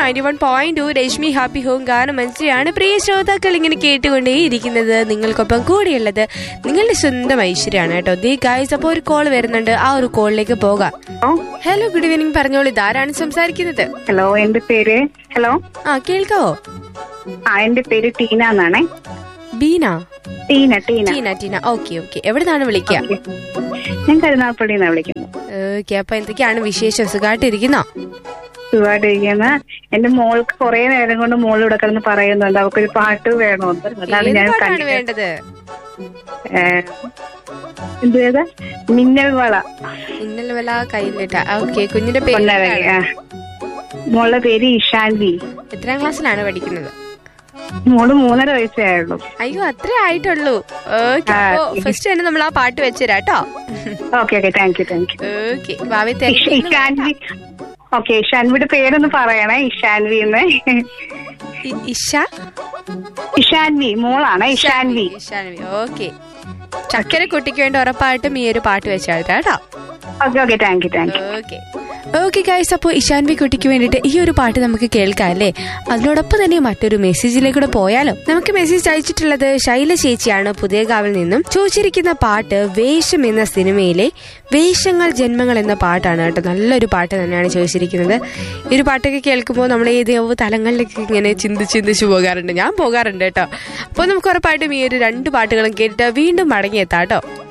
Ninety one point two Reshmi happy home ഗാനം മനസ്സിലാണ് പ്രിയ ശ്രോതാക്കൾ ഇങ്ങനെ കേട്ടുകൊണ്ടേയിരിക്കുന്നത് നിങ്ങൾക്കൊപ്പം കൂടിയുള്ളത് നിങ്ങളുടെ സ്വന്തം ഐശ്വര്യമാണ് കേട്ടോ ദീ ഗായ്സ് അപ്പോൾ ഒരു കോൾ വരുന്നുണ്ട് ആ ഒരു കോളിലേക്ക് പോകാം ഹലോ ഗുഡ് ഈവനിങ് പറഞ്ഞോളൂ ഇതാരാണ് സംസാരിക്കുന്നത് ഹലോ എന്റെ പേര് ഹലോ ആ കേൾക്കാവോ ആ എന്റെ പേര് ടീന എന്നാണേ Beena Tina Tina Tina Tina okay okay എവിടുന്നാണ് വിളിക്കുക ഞാൻ കരുനാഗപ്പള്ളിയിൽ നിന്നാണ് വിളിക്കുന്നത് ഓക്കെ അപ്പൊ എന്തൊക്കെയാണ് വിശേഷം സുഖമായിട്ടിരിക്കുന്നോ സുഖമായിട്ടിരിക്കുന്ന എന്റെ മോൾക്ക് കുറെ നേരം കൊണ്ട് മോൾ ഇവിടെ കിടന്ന് പറയുന്നുണ്ട് അവൾക്കൊരു പാട്ട് വേണമെന്ന് അതാണ് ഏത് ഞാൻ പാട്ടാണ് കണ്ടത്. വേണ്ടത് ഏ, എന്ത് ചെയ്ത മിന്നൽ വള ഇന്നലെ വല്ല കയ്യിലിട്ട ഓക്കെ കുഞ്ഞിന്റെ പേര് കൊണ്ടരകി എന്താണ്? മോളുടെ പേര് ഇഷാൻവി എത്രാം ക്ലാസ്സിലാണ് പഠിക്കുന്നത് മോള് മൂന്നര വയസ്സേ ആയുള്ളൂ അയ്യോ അത്രേ ആയിട്ടുള്ളൂ ഓക്കെ ആ, അപ്പൊ ഫസ്റ്റ് തന്നെ നമ്മൾ ആ പാട്ട് വെച്ചുതരാട്ടോ okay okay thank you thank you okay Bhavi Ishanvi okay ഇഷാൻവിയുടെ പേരൊന്ന് പറയണേ ഇഷാൻവി എന്ന് ഇഷ ഇഷാൻവി മോളാണ് ഇഷാൻവി ഇഷാൻവി ഓക്കെ ചക്കര കുട്ടിക്ക് വേണ്ടി ഉറപ്പായിട്ടും ഈ ഒരു പാട്ട് വെച്ചാൽ കേട്ടോ okay okay thank you thank you okay okay guys അപ്പോൾ ഇഷാൻവി കുട്ടിക്ക് വേണ്ടിയിട്ട് ഈ ഒരു പാട്ട് നമുക്ക് കേൾക്കാം അല്ലേ അതിനോടൊപ്പം തന്നെ മറ്റൊരു മെസ്സേജിലേക്കൂടെ പോയാലോ നമുക്ക് മെസ്സേജ് അയച്ചിട്ടുള്ളത് ശൈല ചേച്ചിയാണ് പുതിയകാവിൽ നിന്നും ചോദിച്ചിരിക്കുന്ന പാട്ട് വേഷം എന്ന സിനിമയിലെ വേഷങ്ങൾ ജന്മങ്ങൾ എന്ന പാട്ടാണ് കേട്ടോ നല്ലൊരു പാട്ട് തന്നെയാണ് ചോദിച്ചിരിക്കുന്നത് ഈ ഒരു പാട്ടൊക്കെ കേൾക്കുമ്പോൾ നമ്മൾ ഏത് തലങ്ങളിലേക്ക് ഇങ്ങനെ ചിന്തിച്ച് ചിന്തിച്ച് പോകാറുണ്ട് ഞാൻ പോകാറുണ്ട് കേട്ടോ അപ്പോൾ നമുക്ക് ഉറപ്പായിട്ടും ഈ ഒരു രണ്ട് പാട്ടുകളും കേട്ടിട്ട് വീണ്ടും മടങ്ങിയെത്താം കേട്ടോ